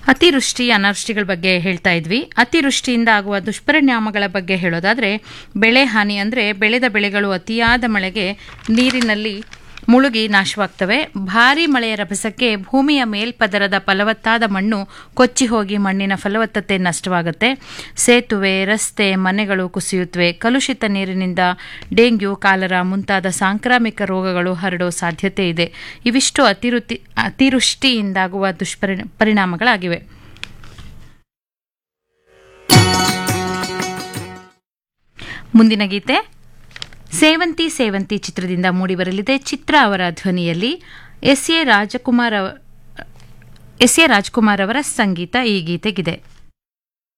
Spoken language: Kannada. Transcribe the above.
ಅತಿವೃಷ್ಟಿ ಅನಾವೃಷ್ಟಿಗಳ ಬಗ್ಗೆ ಹೇಳ್ತಾ ಇದ್ವಿ ಅತಿವೃಷ್ಟಿಯಿಂದ ಆಗುವ ದುಷ್ಪರಿಣಾಮಗಳ ಬಗ್ಗೆ ಹೇಳೋದಾದ್ರೆ ಬೆಳೆ ಹಾನಿ ಅಂದರೆ ಬೆಳೆದ ಬೆಳೆಗಳು ಅತಿಯಾದ ಮಳೆಗೆ ನೀರಿನಲ್ಲಿ ಮುಳುಗಿ ನಾಶವಾಗ್ತವೆ ಭಾರಿ ಮಳೆಯ ರಭಸಕ್ಕೆ ಭೂಮಿಯ ಮೇಲ್ಪದರದ ಫಲವತ್ತಾದ ಮಣ್ಣು ಕೊಚ್ಚಿ ಹೋಗಿ ಮಣ್ಣಿನ ಫಲವತ್ತತೆ ನಷ್ಟವಾಗುತ್ತೆ ಸೇತುವೆ ರಸ್ತೆ ಮನೆಗಳು ಕುಸಿಯುತ್ತವೆ ಕಲುಷಿತ ನೀರಿನಿಂದ ಡೆಂಗ್ಯೂ ಕಾಲರ ಮುಂತಾದ ಸಾಂಕ್ರಾಮಿಕ ರೋಗಗಳು ಹರಡೋ ಸಾಧ್ಯತೆ ಇದೆ ಇವಿಷ್ಟು ಅತಿವೃತ್ತಿ ಅತಿವೃಷ್ಟಿಯಿಂದಾಗುವ ದುಷ್ಪರಿ ಪರಿಣಾಮಗಳಾಗಿವೆ ಮುಂದಿನ ಗೀತೆ ಸೇವಂತಿ ಸೇವಂತಿ ಚಿತ್ರದಿಂದ ಮೂಡಿಬರಲಿದೆ ಚಿತ್ರ ಅವರ ಧ್ವನಿಯಲ್ಲಿ ಎಸ್ ಎ ರಾಜಕುಮಾರ್ ಅವ- ಎಸ್ ಎ ರಾಜ್ಕುಮಾರ್ ಅವರ ಸಂಗೀತ ಈ ಗೀತೆಗಿದೆ